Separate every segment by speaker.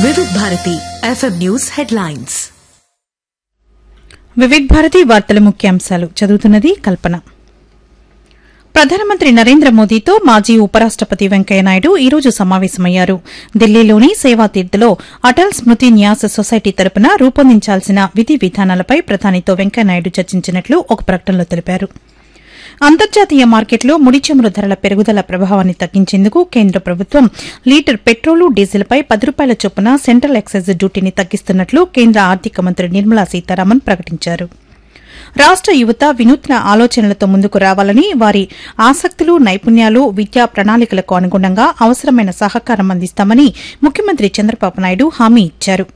Speaker 1: వివిధ Bharati FM news headlines
Speaker 2: Vividh Bharati వార్తల ముఖ్యాంశాలు చదువుతున్నది కల్పన ప్రధానమంత్రి నరేంద్ర మోదీతో మాజీ ఉపరాష్టపతి వెంకయ్యనాయుడు ఈ రోజు సమావేశమయ్యారు ఢిల్లీలోని సేవాతీర్థలో అటల్ స్మృతి న్యాస్ సొసైటీ తరపున రూపొందించాల్సిన విధి విధానాలపై ప్రధానితో వెంకయ్యనాయుడు చర్చించినట్లు ఒక ప్రకటనలో తెలిపారు అంతర్జాతీయ మార్కెట్లో ముడి చమురు ధరల పెరుగుదల ప్రభావాన్ని తగ్గించేందుకు కేంద్ర ప్రభుత్వం లీటర్ పెట్రోలు డీజిల్పై పది రూపాయల చొప్పున సెంట్రల్ ఎక్సైజ్ డ్యూటీని తగ్గిస్తున్నట్లు కేంద్ర ఆర్థిక మంత్రి నిర్మలా సీతారామన్ ప్రకటించారు రాష్ట యువత వినూత్న ఆలోచనలతో ముందుకు రావాలని వారి ఆసక్తులు నైపుణ్యాలు విద్యా ప్రణాళికలకు అనుగుణంగా అవసరమైన సహకారం అందిస్తామని ముఖ్యమంత్రి చంద్రబాబు నాయుడు హామీ ఇచ్చారు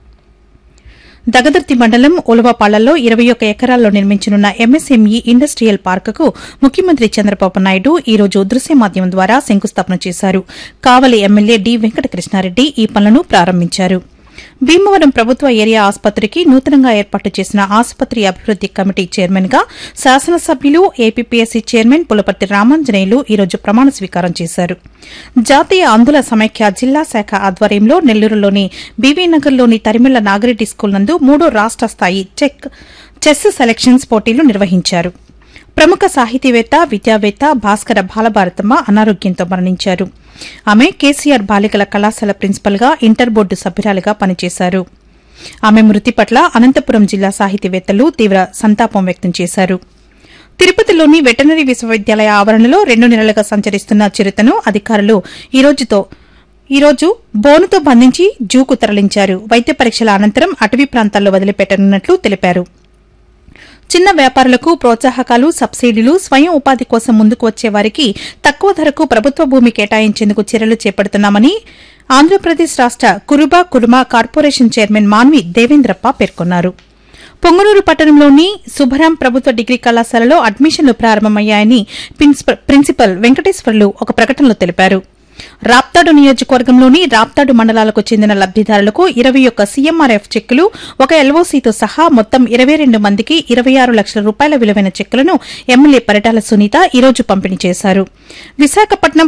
Speaker 2: దగదర్తి మండలం ఉలవపాళ్లలో ఇరవై ఒక్క ఎకరాల్లో నిర్మించనున్న ఎంఎస్ఎంఈ ఇండస్ట్రియల్ పార్కుకు ముఖ్యమంత్రి చంద్రబాబు నాయుడు ఈ రోజు దృశ్య మాధ్యమం ద్వారా శంకుస్థాపన చేశారు కావలి ఎమ్మెల్యే డి వెంకటకృష్ణారెడ్డి ఈ పనులను ప్రారంభించారు భీమవరం ప్రభుత్వ ఏరియా ఆసుపత్రికి నూతనంగా ఏర్పాటు చేసిన ఆసుపత్రి అభివృద్ది కమిటీ చైర్మన్ గా శాసనసభ్యులు ఏపీపీఎస్సీ చైర్మన్ పులపర్తి రామాంజనేయులు ఈ రోజు ప్రమాణ స్వీకారం చేశారు జాతీయ అందుల సమైక్య జిల్లా శాఖ ఆధ్వర్యంలో నెల్లూరులోని బీవీనగర్లోని తరిమెళ్ల నాగిరెడ్డి స్కూల్ నందు మూడో రాష్ట స్థాయి చెక్ చెస్ సెలక్షన్స్ పోటీలు నిర్వహించారు ప్రముఖ సాహితీవేత్త విద్యావేత్త భాస్కర బాలభారతమ్మ అనారోగ్యంతో మరణించారు ఆమె కేసీఆర్ బాలికల కళాశాల ప్రిన్సిపల్ గా ఇంటర్ బోర్డు సభ్యురాలిగా పనిచేశారు ఆమె మృతి పట్ల అనంతపురం జిల్లా సాహితీవేత్తలు తీవ్ర సంతాపం వ్యక్తం చేశారు తిరుపతిలోని వెటనరీ విశ్వవిద్యాలయ ఆవరణలో రెండు నెలలుగా సంచరిస్తున్న చిరుతను అధికారులు ఈ రోజుతో ఈ రోజు బోనుతో బంధించి జూకు తరలించారు వైద్య పరీక్షల అనంతరం అటవీ ప్రాంతాల్లో వదిలిపెట్టనున్నట్లు తెలిపారు చిన్న వ్యాపారులకు ప్రోత్సాహకాలు సబ్సిడీలు స్వయం ఉపాధి కోసం ముందుకు వచ్చే వారికి తక్కువ ధరకు ప్రభుత్వ భూమి కేటాయించేందుకు చర్యలు చేపడుతున్నామని ఆంధ్రప్రదేశ్ రాష్ట కురుబా కుర్మా కార్పొరేషన్ చైర్మన్ మాన్వి దేవేంద్రప్ప పేర్కొన్నారు పొంగనూరు పట్టణంలోని శుభరాం ప్రభుత్వ డిగ్రీ కళాశాలలో అడ్మిషన్లు ప్రారంభమయ్యాయని ప్రిన్సిప- ప్రిన్సిపల్ వెంకటేశ్వర్లు ఒక ప్రకటనలో తెలిపారు రాప్తాడు నియోజకవర్గంలోని రాప్తాడు మండలాలకు చెందిన లబ్దిదారులకు ఇరవై ఒక్క సీఎంఆర్ఎఫ్ చెక్కులు ఒక ఎల్ఓసీతో సహా మొత్తం ఇరవై రెండు మందికి ఇరవై ఆరు లక్షల రూపాయల విలువైన చెక్కులను ఎమ్మెల్యే పరిటాల సునీత ఈ రోజు పంపిణీ చేశారు విశాఖపట్నం